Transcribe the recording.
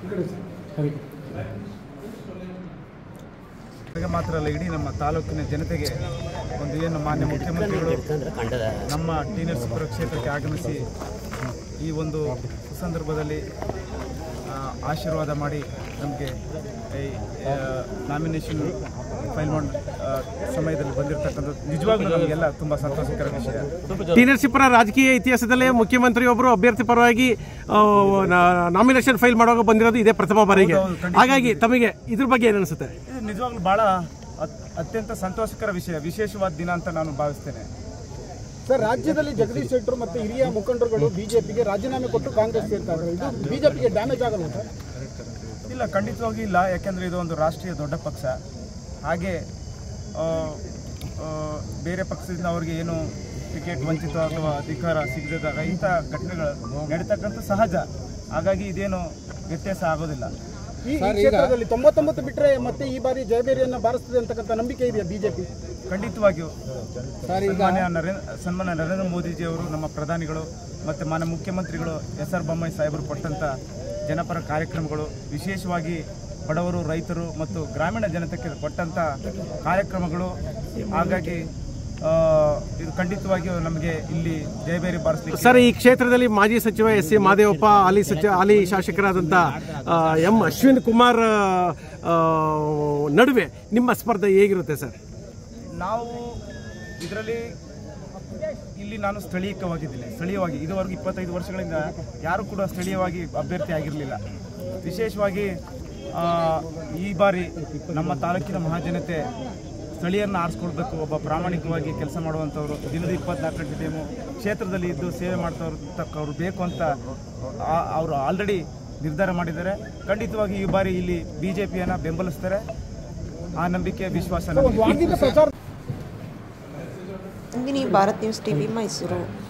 ನನಗೆ ಮಾತ್ರ ಅಲ್ಲ ಇಡೀ ನಮ್ಮ ತಾಲೂಕಿನ ಜನತೆಗೆ ಒಂದು ಏನು ಮಾನ್ಯ ಮುಖ್ಯಮಂತ್ರಿಗಳು ನಮ್ಮ ಟಿ ನರಸೀಪುರ ಕ್ಷೇತ್ರಕ್ಕೆ ಆಗಮಿಸಿ ಈ ಒಂದು ಸಂದರ್ಭದಲ್ಲಿ ಆ, ಆಶೀರ್ವಾದ ಮಾಡಿ ನಮಗೆ ನಾಮಿನೇಷನ್ ಫೈಲ್ ಮಾಡೋ ಆ, ಸಮಯದಲ್ಲಿ ಬಂದಿರತಕ್ಕಂಥದ್ದು ನಿಜವಾಗ್ಲೂ ನಮಗೆಲ್ಲ ತುಂಬ ಸಂತೋಷಕರ ವಿಷಯ ಟಿ ನರಸೀಪುರ ರಾಜಕೀಯ ಇತಿಹಾಸದಲ್ಲೇ ಮುಖ್ಯಮಂತ್ರಿಯೊಬ್ಬರು ಅಭ್ಯರ್ಥಿ ಪರವಾಗಿ ನಾಮಿನೇಷನ್ ಫೈಲ್ ಮಾಡುವಾಗ ಬಂದಿರೋದು ಇದೇ ಪ್ರಥಮ ಬಾರಿಗೆ ಹೌದು, ಖಂಡಿತ. ಹಾಗಾಗಿ ತಮಗೆ ಇದ್ರ ಬಗ್ಗೆ ಏನು ಅನಿಸುತ್ತೆ ಇದು ನಿಜವಾಗ್ಲೂ ಭಾಳ ಅತ್- ಅತ್ಯಂತ ಸಂತೋಷಕರ ವಿಷಯ ವಿಶೇಷವಾದ ದಿನ ಅಂತ ನಾನು ಭಾವಿಸ್ತೇನೆ ಸರ್ ರಾಜ್ಯದಲ್ಲಿ ಜಗದೀಶ್ ಶೆಟ್ಟರು ಮತ್ತೆ ಹಿರಿಯ ಮುಖಂಡರುಗಳು ಬಿಜೆಪಿಗೆ ರಾಜೀನಾಮೆ ಕೊಟ್ಟು ಕಾಂಗ್ರೆಸ್ ಸೇರ್ತಾ ಇದ್ದಾರೆ ಇದು ಬಿಜೆಪಿಗೆ ಡ್ಯಾಮೇಜ್ ಆಗಲ್ಲ ಸರ್ ಇಲ್ಲ ಖಂಡಿತವಾಗಿ ಇಲ್ಲ ಯಾಕೆಂದರೆ ಇದು ಒಂದು ರಾಷ್ಟ್ರೀಯ ದೊಡ್ಡ ಪಕ್ಷ ಹಾಗೆ ಆ, ಆ, ಬೇರೆ ಪಕ್ಷದಿಂದ ಅವರಿಗೆ ಏನು ಟಿಕೆಟ್ ವಂಚಿತ ಅಥವಾ ಅಧಿಕಾರ ಸಿಗದಿದ್ದಾಗ ಇಂಥ ಘಟನೆಗಳು ನಡೀತಕ್ಕಂಥ ಸಹಜ ಹಾಗಾಗಿ ಇದೇನು ವ್ಯತ್ಯಾಸ ಆಗೋದಿಲ್ಲ ಈ ಈ ಕ್ಷೇತ್ರದಲ್ಲಿ ತೊಂಬತ್ತೊಂಬತ್ತು ಬಿಟ್ಟರೆ ಮತ್ತೆ ಈ ಬಾರಿ ಜಯಬೇರಿಯನ್ನ ಬಾರಿಸ್ತದೆ ಅಂತಕ್ಕಂಥ ನಂಬಿಕೆ ಇದೆಯಾ ಬಿಜೆಪಿ ಖಂಡಿತವಾಗಿಯೂ ಸನ್ಮಾನ್ಯ ನರೇಂದ್ರ ಸನ್ಮಾನ್ಯ ನರೇಂದ್ರ ಮೋದಿಜಿಯವರು ನಮ್ಮ ಪ್ರಧಾನಿಗಳು ಮತ್ತು ಮಾನ್ಯ ಮುಖ್ಯಮಂತ್ರಿಗಳು ಎಸ್ ಆರ್ ಬೊಮ್ಮಾಯಿ ಸಾಹೇಬರು ಕೊಟ್ಟಂಥ ಜನಪರ ಕಾರ್ಯಕ್ರಮಗಳು ವಿಶೇಷವಾಗಿ ಬಡವರು ರೈತರು ಮತ್ತು ಗ್ರಾಮೀಣ ಜನತೆಗೆ ಕೊಟ್ಟಂಥ ಕಾರ್ಯಕ್ರಮಗಳು ಹಾಗಾಗಿ ಆ, ಇದು ಖಂಡಿತವಾಗಿಯೂ ನಮಗೆ ಇಲ್ಲಿ ಜಯಬೇರಿ ಬಾರಿಸಲಿಕ್ಕೆ ಸರ್ ಈ ಕ್ಷೇತ್ರದಲ್ಲಿ ಮಾಜಿ ಸಚಿವ ಎಸ್ ಸಿ ಮಹದೇವಪ್ಪ ಹಾಲಿ ಸಚಿವ ಹಾಲಿ ಶಾಸಕರಾದಂಥ ಆ, ಎಂ ಅಶ್ವಿನ್ ಕುಮಾರ್ ಆ, ನಡುವೆ ನಿಮ್ಮ ಸ್ಪರ್ಧೆ ಹೇಗಿರುತ್ತೆ ಸರ್ ನಾವು ಇದರಲ್ಲಿ ಇಲ್ಲಿ ನಾನು ಸ್ಥಳೀಯವಾಗಿದ್ದೀನಿ ಸ್ಥಳೀಯವಾಗಿ ಇದುವರೆಗೂ ಇಪ್ಪತ್ತೈದು ವರ್ಷಗಳಿಂದ ಯಾರು ಕೂಡ ಸ್ಥಳೀಯವಾಗಿ ಅಭ್ಯರ್ಥಿ ಆಗಿರಲಿಲ್ಲ ವಿಶೇಷವಾಗಿ ಆ, ಈ ಬಾರಿ ನಮ್ಮ ತಾಲೂಕಿನ ಮಹಾಜನತೆ ಸ್ಥಳೀಯರನ್ನ ಆರಿಸ್ಕೊಳ್ಬೇಕು ಒಬ್ಬ ಪ್ರಾಮಾಣಿಕವಾಗಿ ಕೆಲಸ ಮಾಡುವಂಥವ್ರು ದಿನದ ಇಪ್ಪತ್ನಾಲ್ಕು ಗಂಟೆ ಟೈಮು ಕ್ಷೇತ್ರದಲ್ಲಿ ಇದ್ದು ಸೇವೆ ಮಾಡ್ತವ್ರು ಬೇಕು ಅಂತ ಆ- ಅವರು ಆಲ್ರೆಡಿ ನಿರ್ಧಾರ ಮಾಡಿದ್ದಾರೆ ಖಂಡಿತವಾಗಿ ಈ ಬಾರಿ ಇಲ್ಲಿ ಬಿ ಜೆ ಪಿಯನ್ನು ಬೆಂಬಲಿಸ್ತಾರೆ ಆ ನಂಬಿಕೆ ವಿಶ್ವಾಸ ನಮಗೆ ಇದೆ. ವಾಗ್ದಾನ ಪ್ರಚಾರ ನಂದಿನಿ ಭಾರತ್ ನ್ಯೂಸ್ ಟಿವಿ ಮೈಸೂರು